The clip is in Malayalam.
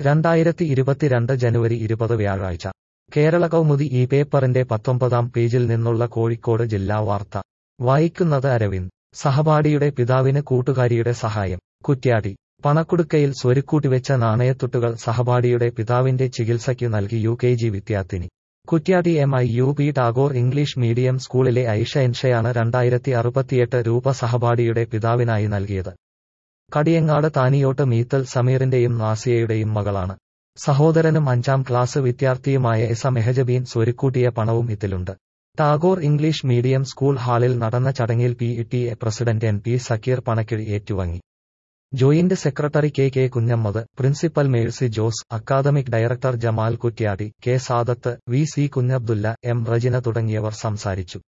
രണ്ടായിരത്തി ഇരുപത്തിരണ്ട് ജനുവരി ഇരുപത് വ്യാഴാഴ്ച കേരള കൗമുദി ഈ പേപ്പറിന്റെ പത്തൊമ്പതാം പേജിൽ നിന്നുള്ള കോഴിക്കോട് ജില്ലാ വാർത്ത വായിക്കുന്നത് അരവിന്ദ് സഹപാഠിയുടെ പിതാവിന് കൂട്ടുകാരിയുടെ സഹായം കുറ്റ്യാടി പണക്കുടുക്കയിൽ സ്വരുക്കൂട്ടിവെച്ച നാണയത്തുട്ടുകൾ സഹപാഠിയുടെ പിതാവിന്റെ ചികിത്സയ്ക്കു നൽകി യു കെ ജി വിദ്യാർത്ഥിനി Kuttiady M I U P Tagore English medium സ്കൂളിലെ ഐഷ എൻഷയാണ് രണ്ടായിരത്തി അറുപത്തിയെട്ട് രൂപ സഹപാഠിയുടെ പിതാവിനായി നൽകിയത് കടിയങ്ങാട് താനിയോട്ട് മീത്തൽ സമീറിന്റെയും നാസിയയുടെയും മകളാണ് സഹോദരനും അഞ്ചാം ക്ലാസ് വിദ്യാർത്ഥിയുമായ എസ മെഹജബീൻ സ്വരുക്കൂട്ടിയ പണവും ഇതിലുണ്ട് ടാഗോർ ഇംഗ്ലീഷ് മീഡിയം സ്കൂൾ ഹാളിൽ നടന്ന ചടങ്ങിൽ P T A president N P Zakir പണക്കിഴി ഏറ്റുവാങ്ങി joint secretary K K Kunhammad principal Mercy Jose academic director Jamal Kuttiady K Sadath V C Kunhabdulla M Rajina തുടങ്ങിയവർ സംസാരിച്ചു